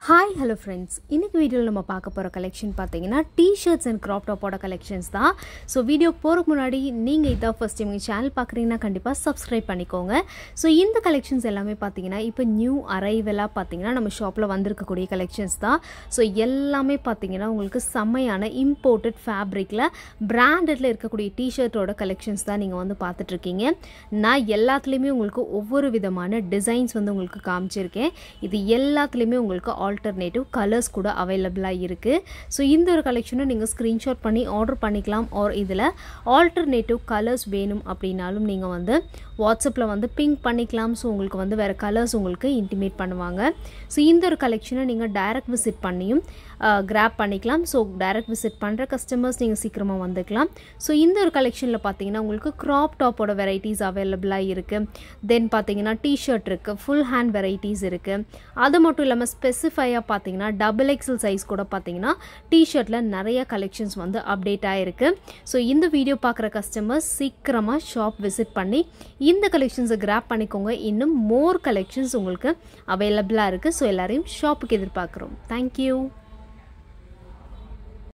hi hello friends இன்னைக்கு வீடியோவில் நம்ம பார்க்க போகிற கலெக்ஷன் பார்த்தீங்கன்னா டிஷர்ட்ஸ் அண்ட் க்ராப் டாப்போட கலெக்ஷன்ஸ் தான் ஸோ வீடியோ போகிறதுக்கு முன்னாடி நீங்கள் இதான் ஃபஸ்ட் டைம் சேனல் பார்க்குறீங்கன்னா கண்டிப்பாக சப்ஸ்கிரைப் பண்ணிக்கோங்க ஸோ இந்த கலெக்ஷன்ஸ் எல்லாமே பார்த்தீங்கன்னா இப்போ நியூ அரைவலாக பார்த்தீங்கன்னா நம்ம ஷாப்பில் வந்திருக்கக்கூடிய கலெக்ஷன்ஸ் தான் ஸோ எல்லாமே பார்த்தீங்கன்னா உங்களுக்கு செம்மையான இம்போர்ட்டட் ஃபேப்ரிக்கில் பிராண்டடில் இருக்கக்கூடிய டிஷர்ட்டோட கலெக்ஷன்ஸ் தான் நீங்கள் வந்து பார்த்துட்ருக்கீங்க நான் எல்லாத்துலேயுமே உங்களுக்கு ஒவ்வொரு விதமான டிசைன்ஸ் வந்து உங்களுக்கு காமிச்சிருக்கேன் இது எல்லாத்துலேயுமே உங்களுக்கு ஆல்டர்னேட்டிவ் கலர்ஸ் கூட அவைலபிளாக இருக்குது ஸோ இந்த ஒரு கலெக்ஷனை நீங்கள் ஸ்க்ரீன்ஷாட் பண்ணி ஆர்டர் பண்ணிக்கலாம் ஆர் இதில் ஆல்டர்னேட்டிவ் கலர்ஸ் வேணும் அப்படின்னாலும் நீங்கள் வந்து வாட்ஸ்அப்பில் வந்து பிங்க் பண்ணிக்கலாம் ஸோ உங்களுக்கு வந்து வேறு கலர்ஸ் உங்களுக்கு இன்டிமேட் பண்ணுவாங்க ஸோ இந்த ஒரு கலெக்ஷனை நீங்கள் டைரக்ட் விசிட் பண்ணியும் கிராப் பண்ணிக்கலாம் ஸோ டைரக்ட் விசிட் பண்ணுற கஸ்டமர்ஸ் நீங்கள் சீக்கிரமாக வந்துக்கலாம் ஸோ இந்த ஒரு கலெக்ஷனில் பார்த்தீங்கன்னா உங்களுக்கு க்ராப் டாப்போட வெரைட்டிஸ் அவைலபிளாக இருக்குது தென் பார்த்தீங்கன்னா டிஷர்ட் இருக்குது ஃபுல் ஹேண்ட் வெரைட்டிஸ் இருக்குது அது மட்டும் இல்லாமல் ஸ்பெசிஃபையாக பார்த்தீங்கன்னா டபுள் எக்ஸல் சைஸ் கூட பார்த்தீங்கன்னா டிஷர்ட்டில் நிறைய கலெக்ஷன்ஸ் வந்து அப்டேட் ஆகிருக்கு ஸோ இந்த வீடியோ பார்க்குற கஸ்டமர்ஸ் சீக்கிரமாக ஷாப் விசிட் பண்ணி இந்த கலெக்ஷன்ஸை கிராப் பண்ணிக்கோங்க இன்னும் மோர் கலெக்ஷன்ஸ் உங்களுக்கு அவைலபிளாக இருக்குது ஸோ எல்லாரையும் ஷாப்புக்கு எதிர்பார்க்குறோம் தேங்க்யூ